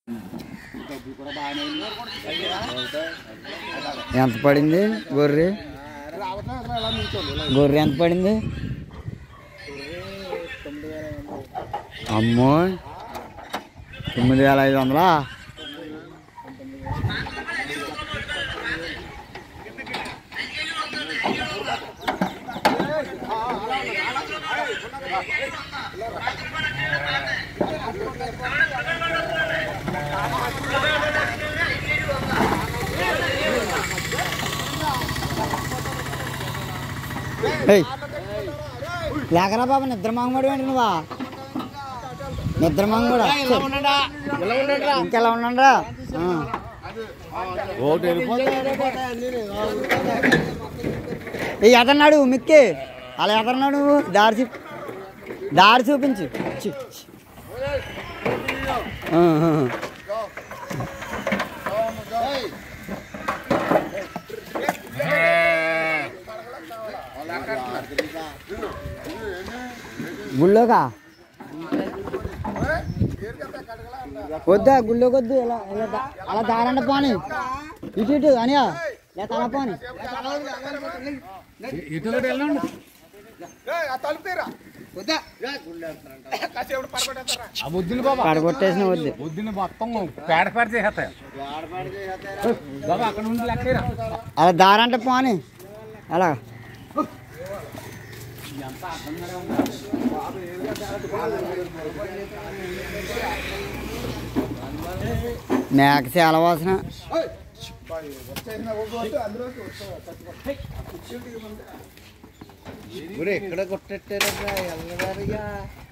ఎంత పడింది గొర్రె గొర్రె ఎంత పడింది అమ్మో తొమ్మిది వేల ఐదు వందలా ఏయ్, లేకరా బాబా నిద్ర మంగమడి ఏంటి నువ్వా నిద్ర మంగమడా ఇంకెలా ఉండండిరా ఆ. ఏ ఎదన్నాడు మిక్కి అలా ఎదన్నాడు నువ్వు దారి చూపి దారి చూపించు చి, చి. ఆ, ఆ. గుళ్ళోకా వద్దా గుళ్ళోకి వద్దు ఇలా ఇలా దా- అలా దారంట పోని ఇటు ఇటు అనియా లేదా తల పోని ఆ బుద్ధిని బాబా పడగొట్టేసిన వద్దు బుద్ధిని మొత్తం పేడ పేడ చేసేస్తాయి బాబా అక్కడ నుండి లెక్కరా అలా దారంట పోని అలా మేక చాలా వాసన ఎక్కడ కొట్టేట్టారా